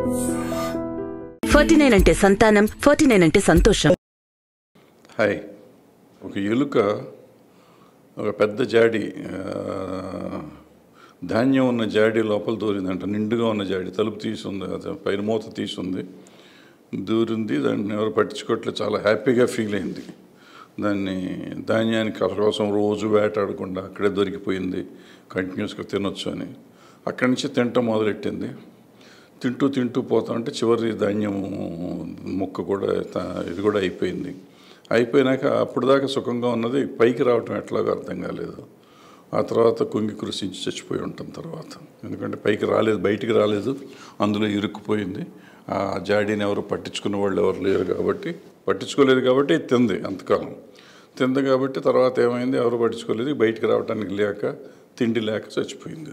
forty nine అంటే సంతానం forty nine అంటే సంతోషం హాయ్ ఒక ఎలుక ఒక పెద్ద జాడి ఆ, ధాన్యం ఉన్న జాడి లోపల దూరిందంట నిండుగా ఉన్న జాడి తలుపు తీసుంది అది పైన మూత తీసుంది దూరింది దాన్ని ఎవరు పట్టించుకోవట్లేదు చాలా హ్యాపీగా ఫీల్ అయింది దాన్ని ధాన్యానికి కోసం రోజు వేటాడకుండా అక్కడే దొరికిపోయింది కంటిన్యూస్గా తినొచ్చు అని అక్కడి నుంచి తింటం మొదలెట్టింది తింటూ తింటూ పోతా ఉంటే చివరి ధాన్యం ముక్క కూడా త- ఇది కూడా అయిపోయింది అయిపోయినాక అప్పుడు దాకా సుఖంగా ఉన్నది పైకి రావటం ఎట్లాగో అర్థం కాలేదు ఆ తర్వాత కుంగి కృషించి చచ్చిపోయి ఉంటాం తర్వాత ఎందుకంటే పైకి రాలేదు బయటికి రాలేదు అందులో ఇరుక్కుపోయింది ఆ జాడీని ఎవరు పట్టించుకున్న వాళ్ళు ఎవరు లేరు కాబట్టి పట్టించుకోలేదు కాబట్టి తింది అంతకాలం తింది కాబట్టి తర్వాత ఏమైంది ఎవరు పట్టించుకోలేదు బయటికి రావడానికి లేక తిండి లేక చచ్చిపోయింది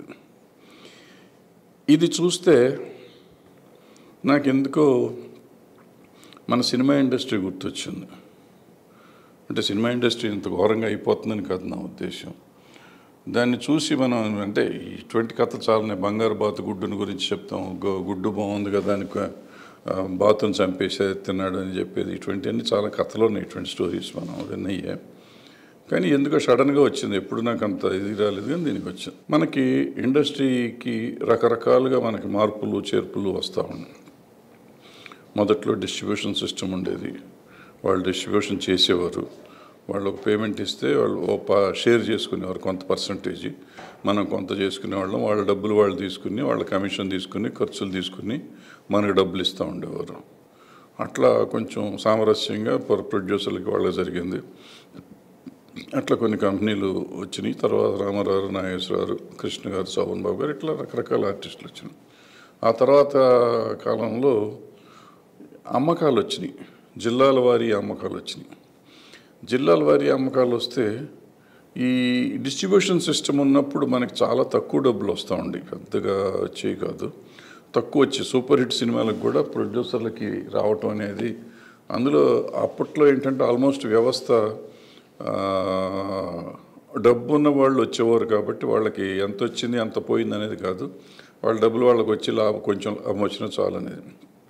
ఇది చూస్తే నాకెందుకో మన సినిమా ఇండస్ట్రీ గుర్తొచ్చింది అంటే సినిమా ఇండస్ట్రీ ఇంత ఘోరంగా అయిపోతుందని కాదు నా ఉద్దేశం దాన్ని చూసి మనం అంటే ఇటువంటి కథలు చాలానే బంగారు బాతు గుడ్డుని గురించి చెప్తాం గు- గుడ్డు బాగుంది కదా దానికి ఆ, బాతుని చంపేసే తిన్నాడు అని చెప్పేది ఇటువంటివన్నీ చాలా కథలు ఉన్నాయి ఇటువంటి స్టోరీస్ మనం విన్నయ్యే కానీ ఎందుకో సడన్గా వచ్చింది ఎప్పుడు నాకు అంత ఇది రాలేదు కానీ దీనికి వచ్చింది మనకి ఇండస్ట్రీకి రకరకాలుగా మనకి మార్పులు చేర్పులు వస్తూ ఉన్నాయి మొదట్లో డిస్ట్రిబ్యూషన్ సిస్టమ్ ఉండేది వాళ్ళు డిస్ట్రిబ్యూషన్ చేసేవారు వాళ్ళు ఒక పేమెంట్ ఇస్తే వాళ్ళు ఓ పా షేర్ చేసుకునేవారు కొంత పర్సంటేజ్ మనం కొంత చేసుకునేవాళ్ళం వాళ్ళ డబ్బులు వాళ్ళు తీసుకుని వాళ్ళ కమిషన్ తీసుకుని ఖర్చులు తీసుకుని మనకు డబ్బులు ఇస్తూ ఉండేవారు అట్లా కొంచెం సామరస్యంగా ప్రొ- ప్రొడ్యూసర్లకి వాళ్ళకి జరిగింది అట్లా కొన్ని కంపెనీలు వచ్చినాయి తర్వాత రామారావు నాగేశ్వరరావు కృష్ణ గారు శోభన్ బాబు గారు ఇట్లా రకరకాల ఆర్టిస్టులు వచ్చినాయి ఆ తర్వాత కాలంలో అమ్మకాలు వచ్చినాయి జిల్లాల వారి అమ్మకాలు వచ్చినాయి జిల్లాల వారి అమ్మకాలు వస్తే ఈ డిస్ట్రిబ్యూషన్ సిస్టమ్ ఉన్నప్పుడు మనకి చాలా తక్కువ డబ్బులు వస్తూ ఉండి పెద్దగా వచ్చేవి కాదు తక్కువ వచ్చి సూపర్ హిట్ సినిమాలకు కూడా ప్రొడ్యూసర్లకి రావటం అనేది అందులో అప్పట్లో ఏంటంటే ఆల్మోస్ట్ వ్యవస్థ ఆ, డబ్బు ఉన్న వాళ్ళు వచ్చేవారు కాబట్టి వాళ్ళకి ఎంత వచ్చింది ఎంత పోయింది అనేది కాదు వాళ్ళ డబ్బులు వాళ్ళకి వచ్చి లాభం కొంచెం లాభం వచ్చినా చాలు అనేది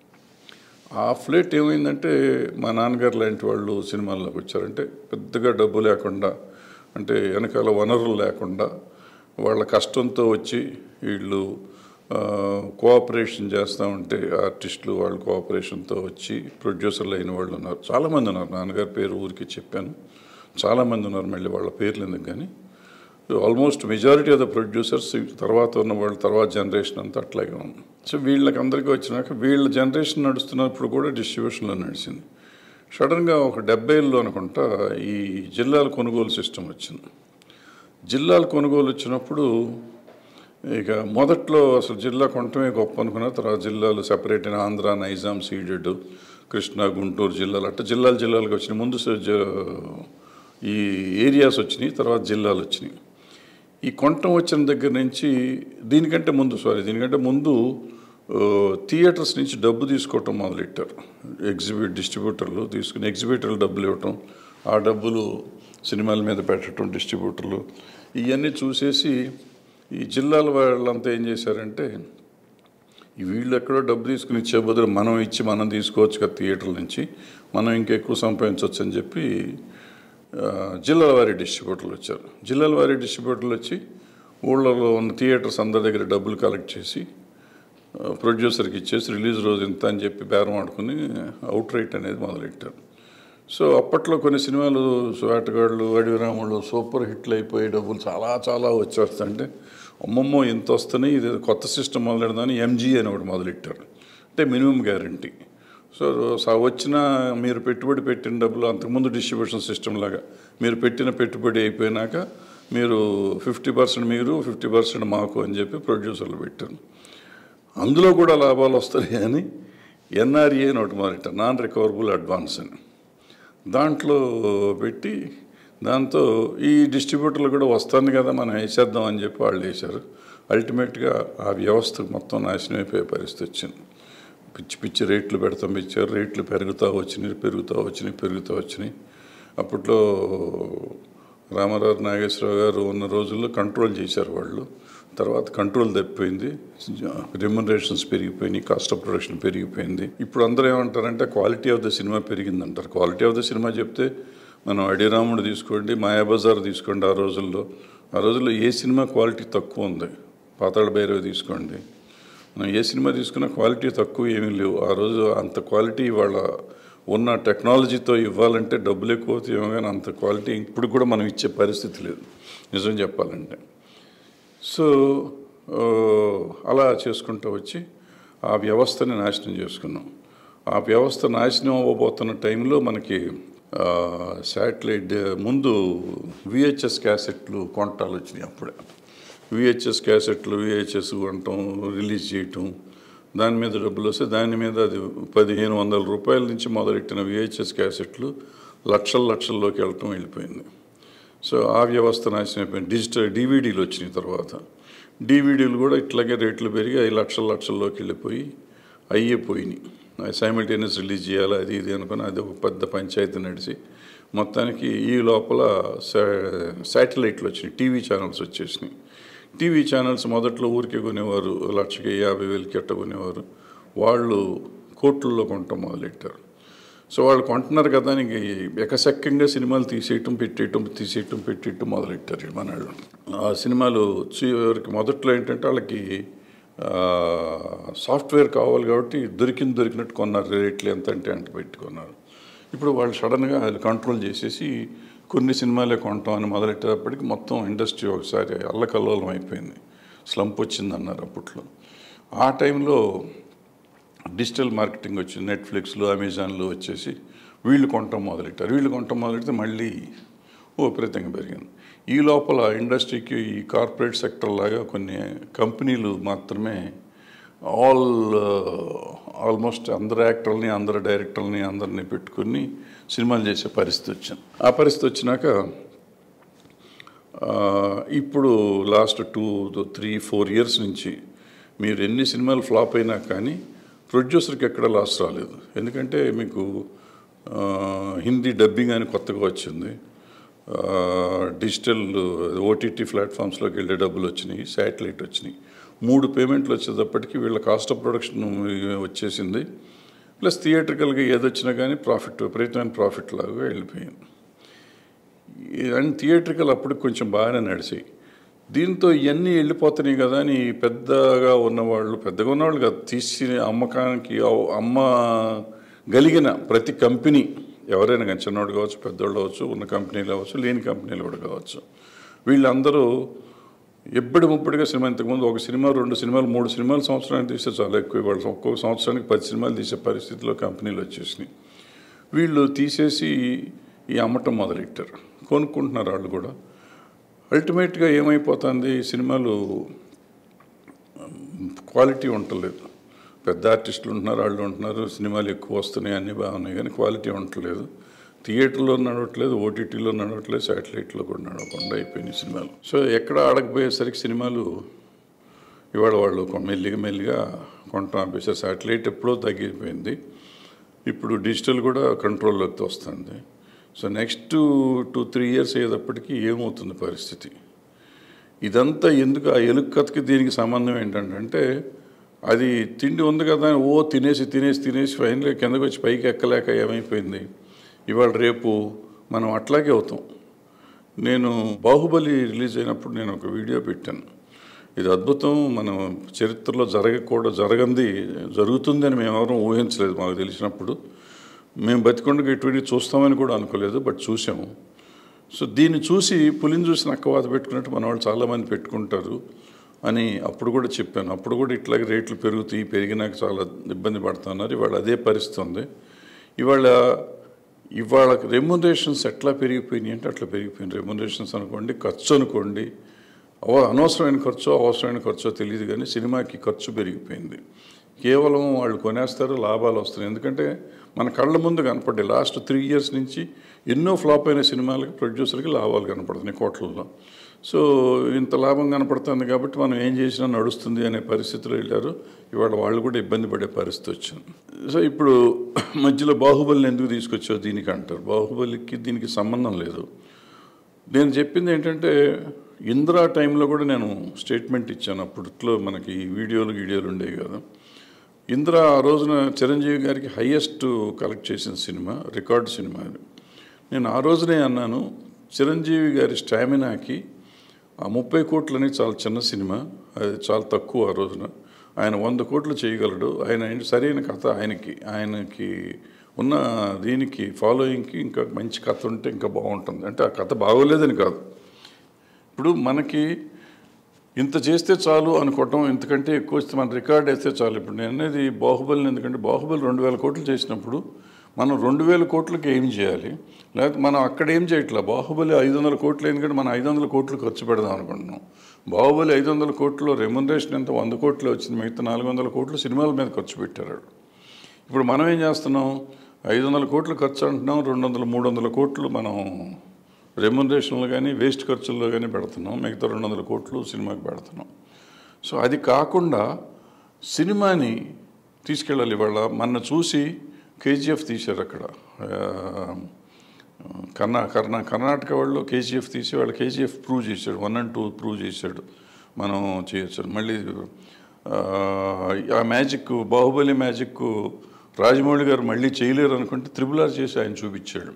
ఆ ఫ్లేట్ ఏమైందంటే మా నాన్నగారు లాంటి వాళ్ళు సినిమాల్లోకి వచ్చారంటే పెద్దగా డబ్బు లేకుండా అంటే వెనకాల వనరులు లేకుండా వాళ్ళ కష్టంతో వచ్చి వీళ్ళు ఆ, కోఆపరేషన్ చేస్తూ ఉంటే ఆర్టిస్టులు వాళ్ళ కోఆపరేషన్తో వచ్చి ప్రొడ్యూసర్లు అయిన వాళ్ళు ఉన్నారు చాలామంది ఉన్నారు నాన్నగారి పేరు ఊరికి చెప్పాను చాలామంది ఉన్నారు మళ్ళీ వాళ్ళ పేర్లు ఎందుకు కానీ almost majority of the producers తర్వాత ఉన్న వాళ్ళ తర్వాత జనరేషన్ అంతా అట్లాగే ఉంది సో వీళ్ళకి అందరికీ వచ్చినాక వీళ్ళ జనరేషన్ నడుస్తున్నప్పుడు కూడా డిస్ట్రిబ్యూషన్లో నడిచింది సడన్గా ఒక డెబ్బైల్లో అనుకుంటా ఈ జిల్లాల కొనుగోలు సిస్టమ్ వచ్చింది జిల్లాల కొనుగోలు వచ్చినప్పుడు ఇక మొదట్లో అసలు జిల్లా కొనటమే గొప్ప అనుకున్న తర్వాత జిల్లాలు సెపరేట్ అయిన ఆంధ్ర నైజాం సీడెడ్ కృష్ణా గుంటూరు జిల్లాలు అట్లా జిల్లాలు జిల్లాలుగా వచ్చినాయి ముందు స- జ- ఈ ఏరియాస్ వచ్చినాయి తర్వాత జిల్లాలు వచ్చినాయి ఈ కొంటం వచ్చిన దగ్గర నుంచి దీనికంటే ముందు సారీ దీనికంటే ముందు ఆ, థియేటర్స్ నుంచి డబ్బు తీసుకోవటం మొదలెట్టారు ఎగ్జిబిట్ డిస్ట్రిబ్యూటర్లు తీసుకుని ఎగ్జిబిటర్లు డబ్బులు ఇవ్వటం ఆ డబ్బులు సినిమాల మీద పెట్టడం డిస్ట్రిబ్యూటర్లు ఇవన్నీ చూసేసి ఈ జిల్లాల వాళ్ళంతా ఏం చేశారంటే ఈ వీళ్ళు ఎక్కడో డబ్బు తీసుకుని ఇచ్చే బదులు మనం ఇచ్చి మనం తీసుకోవచ్చు కదా థియేటర్ల నుంచి మనం ఇంకెక్కువ సంపాదించవచ్చు అని చెప్పి ఆ, జిల్లాల వారి డిస్ట్రిబ్యూటర్లు వచ్చారు జిల్లాల వారి డిస్ట్రిబ్యూటర్లు వచ్చి ఊళ్ళలో ఉన్న థియేటర్స్ అందరి దగ్గర డబ్బులు కలెక్ట్ చేసి ఆ, ప్రొడ్యూసర్కి ఇచ్చేసి రిలీజ్ రోజు ఇంత అని చెప్పి బేరం ఆడుకుని అవుట్ రైట్ అనేది మొదలెట్టారు సో అప్పట్లో కొన్ని సినిమాలు వేటగాళ్ళు అడవిరాములు సూపర్ హిట్లు అయిపోయి డబ్బులు చాలా చాలా వచ్చేస్తుంటే అమ్మమ్మో ఇంత వస్తున్నాయి ఇది కొత్త సిస్టమ్ మొదలెడదాని ఎంజీ అని ఒకటి మొదలెట్టారు అంటే మినిమం గ్యారంటీ సో స- వచ్చిన మీరు పెట్టుబడి పెట్టిన డబ్బులు అంతకుముందు డిస్ట్రిబ్యూషన్ సిస్టమ్ లాగా మీరు పెట్టిన పెట్టుబడి అయిపోయినాక మీరు ఫిఫ్టీ పర్సెంట్ మీరు ఫిఫ్టీ పర్సెంట్ మాకు అని చెప్పి ప్రొడ్యూసర్లు పెట్టారు అందులో కూడా లాభాలు వస్తాయి కానీ ఎన్ఆర్ఏ అని ఒకటి మొదలెట్టారు నాన్ రికవరబుల్ అడ్వాన్స్ అని దాంట్లో పెట్టి దాంతో ఈ డిస్ట్రిబ్యూటర్లు కూడా వస్తుంది కదా మనం వేసేద్దాం అని చెప్పి వాళ్ళు వేశారు అల్టిమేట్గా ఆ వ్యవస్థ మొత్తం నాశనం అయిపోయే పరిస్థితి వచ్చింది పిచ్చి పిచ్చి రేట్లు పెడతాం ఇచ్చారు రేట్లు పెరుగుతూ వచ్చినాయి పెరుగుతూ వచ్చినాయి పెరుగుతూ వచ్చినాయి అప్పట్లో రామారావు నాగేశ్వరరావు గారు ఉన్న రోజుల్లో కంట్రోల్ చేశారు వాళ్ళు తర్వాత కంట్రోల్ తప్పిపోయింది రెమ్యునరేషన్స్ పెరిగిపోయినాయి కాస్ట్ ఆఫ్ ప్రొడక్షన్ పెరిగిపోయింది ఇప్పుడు అందరూ ఏమంటారంటే క్వాలిటీ ఆఫ్ ద సినిమా పెరిగిందంటారు క్వాలిటీ ఆఫ్ ద సినిమా చెప్తే మనం అడిరాముడు తీసుకోండి మాయాబజార్ తీసుకోండి ఆ రోజుల్లో ఆ రోజుల్లో ఏ సినిమా క్వాలిటీ తక్కువ ఉంది పాతాళ భైరవి తీసుకోండి మనం ఏ సినిమా తీసుకున్నా క్వాలిటీ తక్కువ ఏమీ లేవు ఆ రోజు అంత క్వాలిటీ ఇవాళ ఉన్న టెక్నాలజీతో ఇవ్వాలంటే డబ్బులు ఎక్కువ అవుతాయేమో కానీ అంత క్వాలిటీ ఇప్పుడు కూడా మనం ఇచ్చే పరిస్థితి లేదు నిజం చెప్పాలంటే సో ఆ, అలా చేసుకుంటూ వచ్చి ఆ వ్యవస్థని నాశనం చేసుకున్నాం ఆ వ్యవస్థ నాశనం అవ్వబోతున్న టైంలో మనకి శాటిలైట్ ముందు విహెచ్ఎస్ క్యాసెట్లు కొంటాలు వచ్చినాయి అప్పుడే విహెచ్ఎస్ క్యాసెట్లు విహెచ్ఎస్ కొనటం రిలీజ్ చేయటం దాని మీద డబ్బులు వస్తే దాని మీద అది పదిహేను వందల రూపాయల నుంచి మొదలెట్టిన విహెచ్ఎస్ క్యాసెట్లు లక్షల లక్షల్లోకి వెళ్ళటం వెళ్ళిపోయింది సో ఆ వ్యవస్థ నాశనం అయిపోయింది డిజిటల్ డీవీడీలు వచ్చిన తర్వాత డీవీడీలు కూడా ఇట్లాగే రేట్లు పెరిగి ఐదు లక్షల లక్షల్లోకి వెళ్ళిపోయి అయ్యే పోయినాయి సైమిల్టేనియస్ రిలీజ్ చేయాలి అది ఇది అనుకుని అది ఒక పెద్ద పంచాయతీ నడిచి మొత్తానికి ఈ లోపల శాటిలైట్లు వచ్చినాయి టీవీ ఛానల్స్ వచ్చేసినాయి టీవీ ఛానల్స్ మొదట్లో ఊరికే కొనేవారు లక్షకి యాభై వేలకి ఎట్ట కొనేవారు వాళ్ళు కోట్లలో కొనటం మొదలెట్టారు సో వాళ్ళు కొంటున్నారు కదా అని ఎకసెక్కంగా సినిమాలు తీసేయటం పెట్టేయటం తీసేయటం పెట్టేయటం మొదలెట్టారు మన వాళ్ళు ఆ సినిమాలు చివరికి మొదట్లో ఏంటంటే వాళ్ళకి సాఫ్ట్వేర్ కావాలి కాబట్టి దొరికింది దొరికినట్టు కొన్నారు రేట్లు ఎంత అంటే అంత పెట్టుకున్నారు ఇప్పుడు వాళ్ళు సడన్గా అది కంట్రోల్ చేసేసి కొన్ని సినిమాలే కొంటాం అని మొదలెట్టేటప్పటికి మొత్తం ఇండస్ట్రీ ఒకసారి అల్లకల్లోలం అయిపోయింది స్లంప్ వచ్చిందన్నారు అప్పట్లో ఆ టైంలో డిజిటల్ మార్కెటింగ్ వచ్చింది నెట్ఫ్లిక్స్లో అమెజాన్లో వచ్చేసి వీళ్ళు కొనటం మొదలెట్టారు వీళ్ళు కొనటం మొదలెడితే మళ్ళీ ఓ విపరీతంగా పెరిగింది ఈ లోపల ఇండస్ట్రీకి ఈ కార్పొరేట్ సెక్టర్ లాగా కొన్ని కంపెనీలు మాత్రమే ఆల్ ఆల్మోస్ట్ అందరు యాక్టర్ని అందరు డైరెక్టర్ని అందరిని పెట్టుకుని సినిమాలు చేసే పరిస్థితి వచ్చింది ఆ పరిస్థితి వచ్చినాక ఆ, ఇప్పుడు last two three four years నుంచి మీరు ఎన్ని సినిమాలు ఫ్లాప్ అయినా కానీ ప్రొడ్యూసర్కి ఎక్కడ లాస్ రాలేదు ఎందుకంటే మీకు ఆ, హిందీ డబ్బింగ్ అని కొత్తగా వచ్చింది ఆ, డిజిటల్ ఓటీటీ ప్లాట్ఫామ్స్లోకి వెళ్ళే డబ్బులు వచ్చినాయి శాటిలైట్ వచ్చినాయి మూడు పేమెంట్లు వచ్చేటప్పటికి వీళ్ళ కాస్ట్ ఆఫ్ ప్రొడక్షన్ వచ్చేసింది ప్లస్ థియేట్రికల్గా ఏదొచ్చినా కానీ ప్రాఫిట్ విపరీతమైన ప్రాఫిట్ లాగా వెళ్ళిపోయింది అండ్ థియేట్రికల్ అప్పుడు కొంచెం బాగానే నడిచాయి దీంతో ఇవన్నీ వెళ్ళిపోతున్నాయి కదా అని పెద్దగా ఉన్నవాళ్ళు పెద్దగా ఉన్నవాళ్ళు కాదు తీసి అమ్మకానికి అవ్- అమ్మ గలిగిన ప్రతి కంపెనీ ఎవరైనా కానీ చిన్నవాడు కావచ్చు పెద్దవాళ్ళు కావచ్చు ఉన్న కంపెనీలు కావచ్చు లేని కంపెనీలు కూడా కావచ్చు వీళ్ళందరూ ఎప్పటి ముప్పటిగా సినిమా ఇంతకుముందు ఒక సినిమా రెండు సినిమాలు మూడు సినిమాలు సంవత్సరానికి తీస్తే చాలా ఎక్కువ వాళ్ళు ఒక్కొక్క సంవత్సరానికి పది సినిమాలు తీసే పరిస్థితిలో కంపెనీలు వచ్చేసినాయి వీళ్ళు తీసేసి ఈ అమ్మటం మొదలెట్టారు కొనుక్కుంటున్నారు వాళ్ళు కూడా అల్టిమేట్గా ఏమైపోతుంది ఈ సినిమాలు క్వాలిటీ ఉండలేదు పెద్ద ఆర్టిస్టులు ఉంటున్నారు వాళ్ళు ఉంటున్నారు సినిమాలు ఎక్కువ వస్తున్నాయి అన్నీ బాగున్నాయి కానీ క్వాలిటీ ఉండట్లేదు థియేటర్లో నడవట్లేదు ఓటీటీలో నడవట్లేదు శాటిలైట్లో కూడా నడవకుండా అయిపోయినాయి సినిమాలు సో ఎక్కడ ఆడకపోయేసరికి సినిమాలు ఇవాళ వాళ్ళు కొ- మెల్లిగా మెల్లిగా కొంటాం ఆపేసారు శాటిలైట్ ఎప్పుడో తగ్గిపోయింది ఇప్పుడు డిజిటల్ కూడా కంట్రోల్లోకి వస్తుంది so next two three years అయ్యేటప్పటికి ఏమవుతుంది పరిస్థితి ఇదంతా ఎందుకు ఆ ఎలుగు కథకి దీనికి సంబంధం ఏంటంటే అది తిండి ఉంది కదా అని ఓ తినేసి తినేసి తినేసి ఫైనల్గా కిందకి వచ్చి పైకి ఎక్కలేక ఏమైపోయింది ఇవాళ రేపు మనం అట్లాగే అవుతాం నేను బాహుబలి రిలీజ్ అయినప్పుడు నేను ఒక వీడియో పెట్టాను ఇది అద్భుతం మనం చరిత్రలో జరగకూడదు జరగంది జరుగుతుందని మేము ఎవరూ ఊహించలేదు మాకు తెలిసినప్పుడు మేము బతికొండగా ఇటువంటి చూస్తామని కూడా అనుకోలేదు బట్ చూసాము సో దీన్ని చూసి పులిని చూసి నక్కవాత పెట్టుకున్నట్టు మన వాళ్ళు చాలామంది పెట్టుకుంటారు అని అప్పుడు కూడా చెప్పాను అప్పుడు కూడా ఇట్లాగే రేట్లు పెరుగుతాయి పెరిగినాక చాలా ఇబ్బంది పడుతున్నారు ఇవాళ అదే పరిస్థితి ఉంది ఇవాళ ఇవాళ రెమ్యునరేషన్స్ ఎట్లా పెరిగిపోయినాయి అంటే అట్లా పెరిగిపోయినాయి రెమ్యునరేషన్స్ అనుకోండి ఖర్చు అనుకోండి అవ అనవసరమైన ఖర్చు అవసరమైన ఖర్చో తెలియదు కానీ సినిమాకి ఖర్చు పెరిగిపోయింది కేవలం వాళ్ళు కొనేస్తారు లాభాలు వస్తున్నాయి ఎందుకంటే మన కళ్ళ ముందు కనపడ్డాయి లాస్ట్ త్రీ ఇయర్స్ నుంచి ఎన్నో ఫ్లాప్ అయిన సినిమాలకి ప్రొడ్యూసర్కి లాభాలు కనపడుతున్నాయి కోట్లలో సో ఇంత లాభం కనపడుతుంది కాబట్టి మనం ఏం చేసినా నడుస్తుంది అనే పరిస్థితిలో వెళ్ళారు ఇవాళ వాళ్ళు కూడా ఇబ్బంది పడే పరిస్థితి వచ్చింది సో ఇప్పుడు మధ్యలో బాహుబలిని ఎందుకు తీసుకొచ్చావు దీనికి అంటారు బాహుబలికి దీనికి సంబంధం లేదు నేను చెప్పింది ఏంటంటే ఇందిరా టైంలో కూడా నేను స్టేట్మెంట్ ఇచ్చాను అప్పట్లో మనకి ఈ వీడియోలు వీడియోలు ఉండేవి కదా ఇందిరా ఆ రోజున చిరంజీవి గారికి హయ్యెస్ట్ కలెక్ట్ చేసిన సినిమా రికార్డ్ సినిమా అది నేను ఆ రోజునే అన్నాను చిరంజీవి గారి స్టామినాకి ఆ ముప్పై కోట్లని చాలా చిన్న సినిమా అది చాలా తక్కువ ఆ రోజున ఆయన వంద కోట్లు చేయగలడు ఆయన ఏంటి సరైన కథ ఆయనకి ఆయనకి ఉన్న దీనికి ఫాలోయింగ్కి ఇంకా మంచి కథ ఉంటే ఇంకా బాగుంటుంది అంటే ఆ కథ బాగోలేదని కాదు ఇప్పుడు మనకి ఇంత చేస్తే చాలు అనుకోవటం ఇంతకంటే ఎక్కువ వస్తే మన రికార్డ్ వేస్తే చాలు ఇప్పుడు నేను అనేది బాహుబలిని ఎందుకంటే బాహుబలి రెండు వేల కోట్లు చేసినప్పుడు మనం రెండు వేల కోట్లకి ఏం చేయాలి లేకపోతే మనం అక్కడ ఏం చేయట్లా బాహుబలి ఐదు వందల కోట్లు ఎందుకంటే మనం ఐదు వందల కోట్లు ఖర్చు పెడదాం అనుకుంటున్నాం బాహుబలి ఐదు వందల కోట్లు రెమ్యునరేషన్ ఎంత వంద కోట్లు వచ్చింది మిగతా నాలుగు వందల కోట్లు సినిమాల మీద ఖర్చు పెట్టారు ఇప్పుడు మనం ఏం చేస్తున్నాం ఐదు వందల కోట్లు ఖర్చు అంటున్నాం రెండు వందల మూడు వందల కోట్లు మనం రెమ్యునరేషన్లో కానీ వేస్ట్ ఖర్చుల్లో కానీ పెడుతున్నాం మిగతా రెండు వందల కోట్లు సినిమాకి పెడుతున్నాం సో అది కాకుండా సినిమాని తీసుకెళ్ళాలి ఇవాళ మన చూసి కేజీఎఫ్ తీశారు అక్కడ ఆ, కర్ణా కర్ణా కర్ణాటక వాళ్ళు కేజీఎఫ్ తీసి వాళ్ళు కేజీఎఫ్ ప్రూవ్ చేశాడు వన్ అండ్ టూ ప్రూవ్ చేశాడు మనం చేయొచ్చు మళ్ళీ ఆ, ఆ మ్యాజిక్ బాహుబలి మ్యాజిక్ రాజమౌళి గారు మళ్ళీ చేయలేరు అనుకుంటే త్రిబుల్ ఆర్ చేసి ఆయన చూపించాడు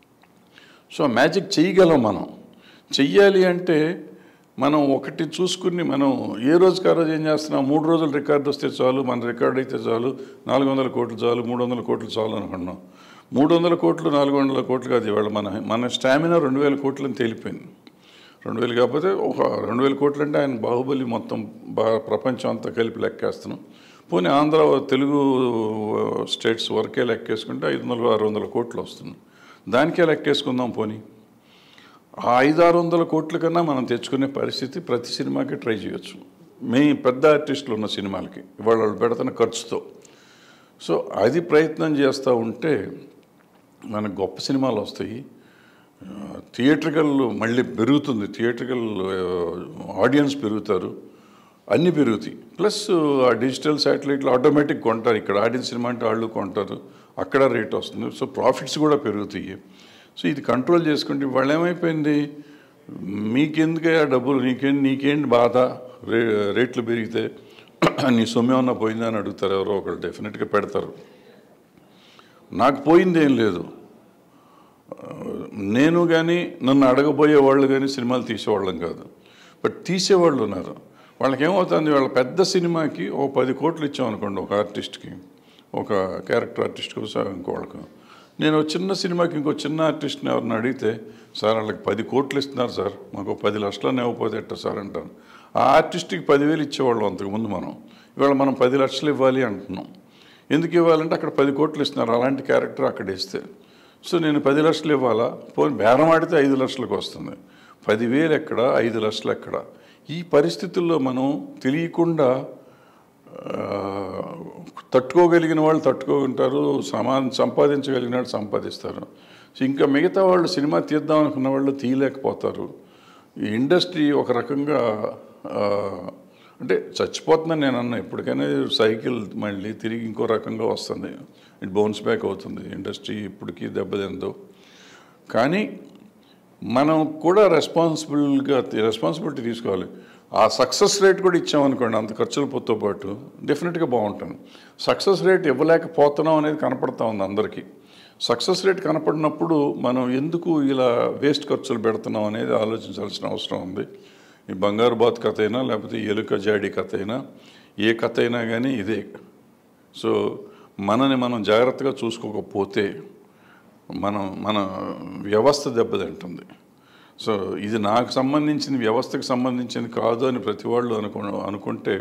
సో ఆ మ్యాజిక్ చేయగలం మనం చెయ్యాలి అంటే మనం ఒకటి చూసుకుని మనం ఏ రోజుకి ఆ రోజు ఏం చేస్తున్నాం మూడు రోజులు రికార్డు వస్తే చాలు మన రికార్డు అయితే చాలు నాలుగు వందల కోట్లు చాలు మూడు వందల కోట్లు చాలు అనుకున్నాం మూడు వందల కోట్లు నాలుగు వందల కోట్లు కాదు ఇవాళ మన మన స్టామినా రెండు వేల కోట్లు అని తేలిపోయింది రెండు వేలు కాకపోతే ఒక రెండు వేల కోట్లు అంటే ఆయన బాహుబలి మొత్తం బా ప్రపంచం అంతా కలిపి లెక్కేస్తున్నాం పోనీ ఆంధ్ర తెలుగు స్టేట్స్ వరకే లెక్కేసుకుంటే ఐదు వందలు ఆరు వందల కోట్లు వస్తుంది దానికే లెక్కేసుకుందాం పోనీ ఆ ఐదు ఆరు వందల కోట్ల కన్నా మనం తెచ్చుకునే పరిస్థితి ప్రతి సినిమాకి ట్రై చేయొచ్చు మీ పెద్ద ఆర్టిస్టులు ఉన్న సినిమాలకి ఇవాళ వాళ్ళు పెడుతున్న ఖర్చుతో సో అది ప్రయత్నం చేస్తూ ఉంటే మనకు గొప్ప సినిమాలు వస్తాయి థియేట్రికల్ మళ్ళీ పెరుగుతుంది థియేట్రికల్ ఆడియన్స్ పెరుగుతారు అన్నీ పెరుగుతాయి ప్లస్ ఆ డిజిటల్ శాటిలైట్లు ఆటోమేటిక్ కొంటారు ఇక్కడ ఆడియన్స్ సినిమా అంటే వాళ్ళు కొంటారు అక్కడ రేట్ వస్తుంది సో ప్రాఫిట్స్ కూడా పెరుగుతాయి సో ఇది కంట్రోల్ చేసుకుంటే వాళ్ళు ఏమైపోయింది మీకెందుకే ఆ డబ్బులు నీకేం నీకేంటి బాధ రే రేట్లు పెరిగితే నీ సొమ్ము ఏమన్నా పోయిందా అని అడుగుతారు ఎవరో ఒకరు డెఫినెట్గా పెడతారు నాకు పోయింది ఏం లేదు నేను కానీ నన్ను అడగబోయే వాళ్ళు కానీ సినిమాలు తీసేవాళ్ళం కాదు బట్ తీసేవాళ్ళు ఉన్నారు వాళ్ళకి ఏమవుతుంది వాళ్ళ పెద్ద సినిమాకి ఓ పది కోట్లు ఇచ్చామనుకోండి ఒక ఆర్టిస్ట్కి ఒక క్యారెక్టర్ ఆర్టిస్ట్కి ఇంకోళ్ళకు నేను ఒక చిన్న సినిమాకి ఇంకో చిన్న ఆర్టిస్ట్ని ఎవరిని అడిగితే సార్ వాళ్ళకి పది కోట్లు ఇస్తున్నారు సార్ మాకు ఒక పది లక్షలని ఇవ్వకపోతే ఎట్ట సార్ అంటాను ఆ ఆర్టిస్ట్కి పదివేలు ఇచ్చేవాళ్ళం అంతకుముందు మనం ఇవాళ మనం పది లక్షలు ఇవ్వాలి అంటున్నాం ఎందుకు ఇవ్వాలంటే అక్కడ పది కోట్లు ఇస్తున్నారు అలాంటి క్యారెక్టర్ అక్కడ ఇస్తే సో నేను పది లక్షలు ఇవ్వాలా పోనీ బేరం ఆడితే ఐదు లక్షలకు వస్తుంది పదివేలు ఎక్కడ ఐదు లక్షలు ఎక్కడ ఈ పరిస్థితుల్లో మనం తెలియకుండా ఆ, తట్టుకోగలిగిన వాళ్ళు తట్టుకుంటారు సమా సంపాదించగలిగిన వాళ్ళు సంపాదిస్తారు సో ఇంకా మిగతా వాళ్ళు సినిమా తీద్దాం అనుకున్న వాళ్ళు తీయలేకపోతారు ఈ ఇండస్ట్రీ ఒక రకంగా ఆ, అంటే చచ్చిపోతుందని నేను అన్నా ఎప్పటికైనా సైకిల్ మళ్ళీ తిరిగి ఇంకో రకంగా వస్తుంది ఇట్ బౌన్స్ బ్యాక్ అవుతుంది ఇండస్ట్రీ ఇప్పటికీ దెబ్బతిందో కానీ మనం కూడా రెస్పాన్సిబుల్గా రెస్పాన్సిబిలిటీ తీసుకోవాలి ఆ సక్సెస్ రేట్ కూడా ఇచ్చామనుకోండి అంత ఖర్చులతో పాటు డెఫినెట్గా బాగుంటుంది సక్సెస్ రేట్ ఇవ్వలేకపోతున్నాం అనేది కనపడతా ఉంది అందరికీ సక్సెస్ రేట్ కనపడినప్పుడు మనం ఎందుకు ఇలా వేస్ట్ ఖర్చులు పెడుతున్నాం అనేది ఆలోచించాల్సిన అవసరం ఉంది ఈ బంగారు బాత్ కథ అయినా లేకపోతే ఈ ఎలుక జాడి కథ అయినా ఏ కథ అయినా కానీ ఇదే సో మనని మనం జాగ్రత్తగా చూసుకోకపోతే మనం మన వ్యవస్థ దెబ్బతింటుంది సో ఇది నాకు సంబంధించిన వ్యవస్థకు సంబంధించింది కాదు అని ప్రతి వాళ్ళు అనుకు అనుకుంటే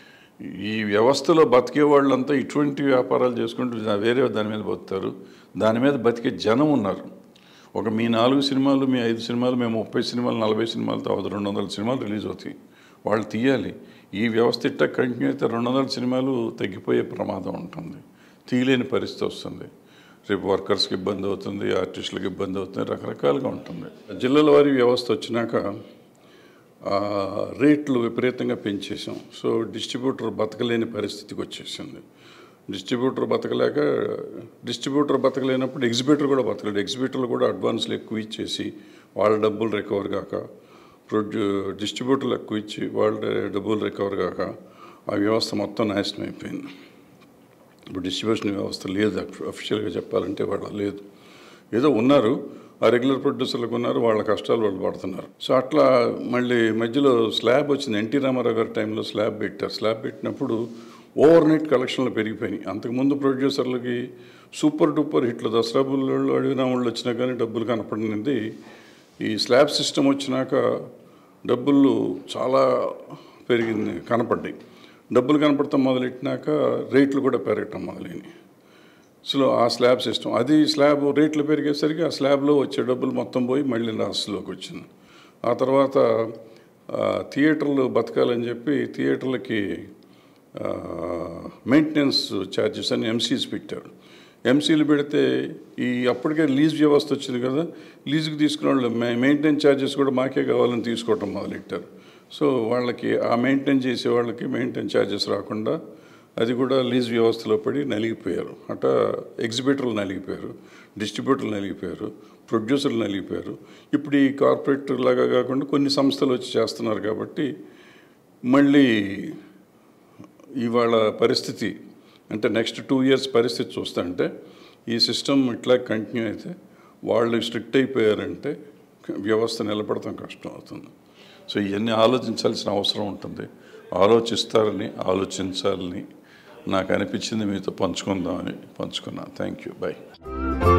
ఈ వ్యవస్థలో బతికే వాళ్ళంతా ఇటువంటి వ్యాపారాలు చేసుకుంటూ దా- వేరే దాని మీద బతుకుతారు దాని మీద బతికే జనం ఉన్నారు ఒక మీ నాలుగు సినిమాలు మీ ఐదు సినిమాలు మేము ముప్పై సినిమాలు నలభై సినిమాలు తర్వాత రెండు వందల సినిమాలు రిలీజ్ అవుతాయి వాళ్ళు తీయాలి ఈ వ్యవస్థ ఇట్ట కంటిన్యూ అయితే రెండు వందల సినిమాలు తగ్గిపోయే ప్రమాదం ఉంటుంది తీయలేని పరిస్థితి వస్తుంది రేపు వర్కర్స్కి ఇబ్బంది అవుతుంది ఆర్టిస్టులకు ఇబ్బంది అవుతుంది రకరకాలుగా ఉంటుంది జిల్లాల వారి వ్యవస్థ వచ్చినాక ఆ, రేట్లు విపరీతంగా పెంచేసాం సో డిస్ట్రిబ్యూటర్ బతకలేని పరిస్థితికి వచ్చేసింది డిస్ట్రిబ్యూటర్ బతకలేక డిస్ట్రిబ్యూటర్ బతకలేనప్పుడు ఎగ్జిబిటర్ కూడా బతకలేడు ఎగ్జిబిటర్లు కూడా అడ్వాన్స్లు ఎక్కువ ఇచ్చేసి వాళ్ళ డబ్బులు రికవర్ కాక ప్రొడ్యూ డిస్ట్రిబ్యూటర్లు ఎక్కువ ఇచ్చి వాళ్ళ డబ్బులు రికవర్ కాక ఆ వ్యవస్థ మొత్తం నాశనం అయిపోయింది ఇప్పుడు డిస్ట్రిబ్యూషన్ వ్యవస్థ లేదు అఫీషియల్గా చెప్పాలంటే వాళ్ళ లేదు ఏదో ఉన్నారు ఆ రెగ్యులర్ ప్రొడ్యూసర్లకు ఉన్నారు వాళ్ళ కష్టాలు వాళ్ళు పడుతున్నారు సో అట్లా మళ్ళీ మధ్యలో స్లాబ్ వచ్చింది ఎన్టీ రామారావు గారి టైంలో స్లాబ్ పెట్టారు స్లాబ్ పెట్టినప్పుడు ఓవర్ నైట్ కలెక్షన్లు పెరిగిపోయినాయి అంతకుముందు ప్రొడ్యూసర్లకి సూపర్ డూపర్ హిట్లు దసరా బుల్లోళ్ళు అడిగిన వాళ్ళు వచ్చినా కానీ డబ్బులు కనపడినది ఈ స్లాబ్ సిస్టమ్ వచ్చినాక డబ్బులు చాలా పెరిగింది కనపడ్డాయి డబ్బులు కనపడటం మొదలెట్టినాక రేట్లు కూడా పెరగటం మొదలైనవి సో ఆ స్లాబ్ సిస్టమ్ అది స్లాబ్ రేట్లు పెరిగేసరికి ఆ స్లాబ్లో వచ్చే డబ్బులు మొత్తం పోయి మళ్ళీ లాస్లోకి వచ్చింది ఆ తర్వాత ఆ, థియేటర్లు బతకాలని చెప్పి థియేటర్లకి ఆ, మెయింటెనెన్స్ ఛార్జెస్ అని ఎంసీస్ పెట్టారు ఎంసీలు పెడితే ఈ అప్పటికే లీజ్ వ్యవస్థ వచ్చింది కదా లీజుకి తీసుకున్న వాళ్ళు మె- మెయింటెనెన్స్ ఛార్జెస్ కూడా మాకే కావాలని తీసుకోవటం మొదలెట్టారు సో వాళ్ళకి ఆ మెయింటైన్ చేసే వాళ్ళకి మెయింటైన్ ఛార్జెస్ రాకుండా అది కూడా లీజ్ వ్యవస్థలో పడి నలిగిపోయారు అట ఎగ్జిబిటర్లు నలిగిపోయారు డిస్ట్రిబ్యూటర్లు నలిగిపోయారు ప్రొడ్యూసర్లు నలిగిపోయారు ఇప్పుడు ఈ కార్పొరేట్ లాగా కాకుండా కొన్ని సంస్థలు వచ్చి చేస్తున్నారు కాబట్టి మళ్ళీ ఇవాళ పరిస్థితి అంటే నెక్స్ట్ టూ ఇయర్స్ పరిస్థితి చూస్తుంటే ఈ సిస్టమ్ ఇట్లా కంటిన్యూ అయితే వాళ్ళు స్ట్రిక్ట్ అయిపోయారంటే వ్యవస్థ నిలబడటం కష్టం అవుతుంది సో ఇవన్నీ ఆలోచించాల్సిన అవసరం ఉంటుంది ఆలోచిస్తారని ఆలోచించాలని నాకు అనిపించింది మీతో పంచుకుందామని పంచుకున్నాను థ్యాంక్ యూ బై